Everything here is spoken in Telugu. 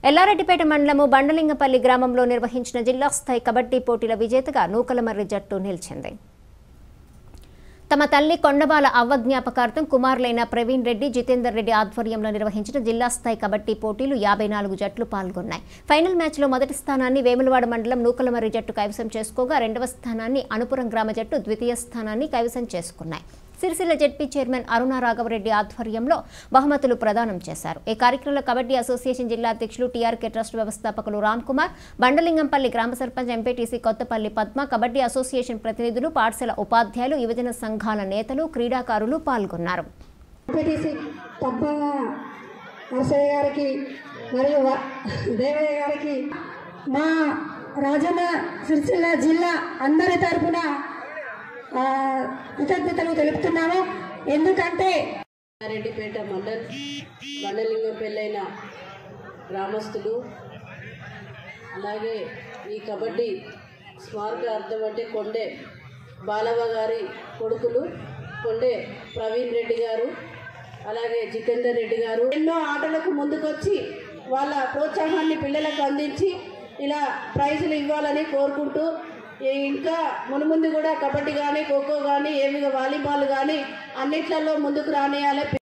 ఎల్లారెడ్డిపేట మండలము బండలింగపల్లి గ్రామంలో నిర్వహించిన జిల్లా స్థాయి కబడ్డీ పోటీల విజేతగా నూకలమర్రి జట్టు నిలిచింది తమ తల్లి కొండబాల అవ్వ జ్ఞాపకార్థం కుమారులైన ప్రవీణ్ రెడ్డి జితేందర్ రెడ్డి ఆధ్వర్యంలో నిర్వహించిన జిల్లా స్థాయి కబడ్డీ పోటీలు యాభై నాలుగు జట్లు పాల్గొన్నాయి ఫైనల్ మ్యాచ్లో మొదటి స్థానాన్ని వేములవాడ మండలం నూకలమర్రి జట్టు కైవసం చేసుకోగా రెండవ స్థానాన్ని అనుపురం గ్రామ జట్టు ద్వితీయ స్థానాన్ని కైవసం చేసుకున్నాయి సిరిసిల్ల జడ్పీ చైర్మన్ అరుణ రాఘవరెడ్డి ఆధ్వర్యంలో బహుమతులు ప్రదానం చేశారు ఈ కార్యక్రమంలో కబడ్డీ అసోసియేషన్ జిల్లా అధ్యక్షులు టీఆర్కే ట్రస్ట్ వ్యవస్థాపకులు రామ్ కుమార్ బండలింగంపల్లి గ్రామ సర్పంచ్ ఎంపీటీసీ కొత్తపల్లి పద్మ కబడ్డీ అసోసియేషన్ ప్రతినిధులు పాఠశాల ఉపాధ్యాయులు యువజన సంఘాల నేతలు క్రీడాకారులు పాల్గొన్నారు ఎంపీటీసీ పద్మ నరసయ్య గారికి మరియు వ- దేవయ్య గారికి మా రాజన్న సిరిసిల్ల జిల్లా అందరి తరఫున ఆ, కృతజ్ఞతలు తెలుపుతున్నాము ఎందుకంటే రెడ్డిపేట మండల్ మండలింగం పెళ్ళైన గ్రామస్తులు అలాగే ఈ కబడ్డీ స్మారక అర్థం అంటే కొండే బాలవ్వ గారి కొడుకులు కొండే ప్రవీణ్ రెడ్డి గారు అలాగే జితేందర్ రెడ్డి గారు ఎన్నో ఆటలకు ముందుకొచ్చి వాళ్ళ ప్రోత్సాహాన్ని పిల్లలకు అందించి ఇలా ప్రైజులు ఇవ్వాలని కోరుకుంటూ ఈ ఇంకా మునుముందు కూడా కబడ్డీ కానీ ఖోఖో కానీ ఏవి వాలీబాల్ కానీ అన్నిట్లలో ముందుకు రానియాలి